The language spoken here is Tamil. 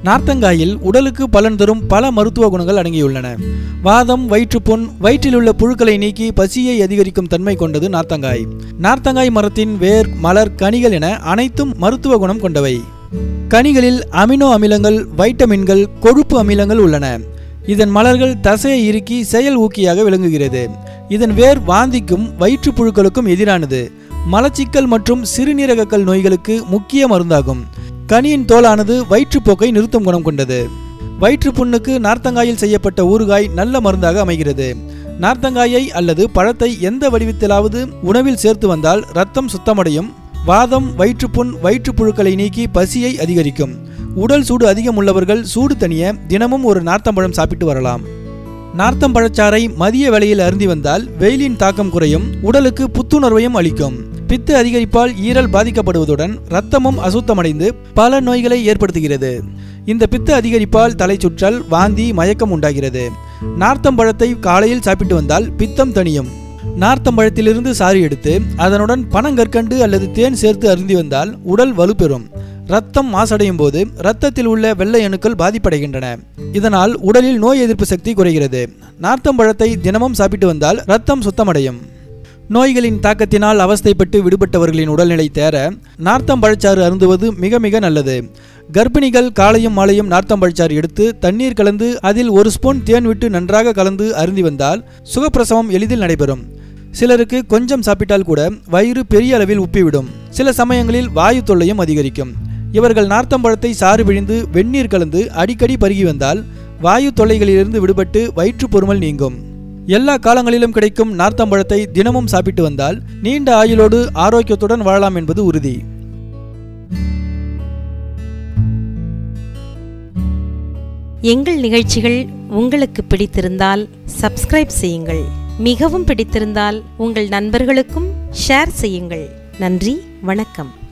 நார்த்தங்காயில் உடலுக்கு பலன் தரும் பல மருத்துவ குணங்கள் அடங்கியுள்ளன வாதம் வயிற்றுப்புண் வயிற்றிலுள்ள புழுக்களை நீக்கி பசியை அதிகரிக்கும் தன்மை கொண்டது நார்த்தங்காய் நார்த்தங்காய் மரத்தின் வேர் மலர் கனிகள் என அனைத்தும் மருத்துவ குணம் கொண்டவை கனிகளில் அமினோ அமிலங்கள் வைட்டமின்கள் கொழுப்பு அமிலங்கள் உள்ளன இதன் மலர்கள் தசையை இறுக்கி செயல் ஊக்கியாக விளங்குகிறது இதன் வேர் வாந்திக்கும் வயிற்றுப் புழுக்களுக்கும் எதிரானது மலச்சிக்கல் மற்றும் சிறுநீரகக்கல் நோய்களுக்கு முக்கிய மருந்தாகும் கனியின் தோலானது வயிற்றுப்போக்கை நிறுத்தும் குணம் கொண்டது வயிற்றுப் புண்ணுக்கு நார்த்தங்காயில் செய்யப்பட்ட ஊறுகாய் நல்ல மருந்தாக அமைகிறது நார்த்தங்காயை அல்லது பழத்தை எந்த வடிவத்திலாவது உணவில் சேர்த்து வந்தால் ரத்தம் சுத்தமடையும் வாதம் வயிற்றுப்புண் வயிற்றுப்புழுக்களை நீக்கி பசியை அதிகரிக்கும் உடல் சூடு அதிகம் உள்ளவர்கள் சூடு தணிய தினமும் ஒரு நார்த்தம்பழம் சாப்பிட்டு வரலாம் நார்த்தம்பழச்சாறை மதிய வேளையில் அருந்தி வந்தால் வெயிலின் தாக்கம் குறையும் உடலுக்கு புத்துணர்வையும் அளிக்கும் பித்து அதிகரிப்பால் ஈரல் பாதிக்கப்படுவதுடன் இரத்தமும் அசுத்தமடைந்து பல நோய்களை ஏற்படுத்துகிறது இந்த பித்து அதிகரிப்பால் தலை சுற்றல் வாந்தி மயக்கம் உண்டாகிறது நார்த்தம்பழத்தை காலையில் சாப்பிட்டு வந்தால் பித்தம் தணியும் நார்த்தம்பழத்திலிருந்து சாறு எடுத்து அதனுடன் பனங்கற்கண்டு அல்லது தேன் சேர்த்து அருந்தி வந்தால் உடல் வலுப்பெறும் ரத்தம் மாசடையும் போது ரத்தத்தில் உள்ள வெள்ளை அணுக்கள் பாதிப்படைகின்றன இதனால் உடலில் நோய் எதிர்ப்பு சக்தி குறைகிறது நார்த்தம்பழத்தை தினமும் சாப்பிட்டு வந்தால் ரத்தம் சுத்தமடையும் நோய்களின் தாக்கத்தினால் அவஸ்தைப்பட்டு விடுபட்டவர்களின் உடல்நிலை தேர நார்த்தம்பழச்சாறு அருந்துவது மிக மிக நல்லது கர்ப்பிணிகள் காலையும் மாலையும் நார்த்தம்பழச்சாறு எடுத்து தண்ணீர் கலந்து அதில் ஒரு ஸ்பூன் தேன் விட்டு நன்றாக கலந்து அருந்தி வந்தால் சுகப்பிரசவம் எளிதில் நடைபெறும் சிலருக்கு கொஞ்சம் சாப்பிட்டால் கூட வயிறு பெரிய அளவில் உப்பிவிடும் சில சமயங்களில் வாயு தொல்லையும் அதிகரிக்கும் இவர்கள் நார்த்தம்பழத்தை சாறு விழிந்து வெந்நீர் கலந்து அடிக்கடி பருகி வந்தால் வாயு தொல்லைகளிலிருந்து விடுபட்டு வயிற்று பொறுமல் நீங்கும் எல்லா காலங்களிலும் கிடைக்கும் நார்த்தம்பழத்தை தினமும் சாப்பிட்டு வந்தால் நீண்ட ஆயுளோடு ஆரோக்கியத்துடன் வாழலாம் என்பது உறுதி எங்கள் நிகழ்ச்சிகள் உங்களுக்கு பிடித்திருந்தால் சப்ஸ்கிரைப் செய்யுங்கள் மிகவும் பிடித்திருந்தால் உங்கள் நண்பர்களுக்கும் ஷேர் செய்யுங்கள் நன்றி வணக்கம்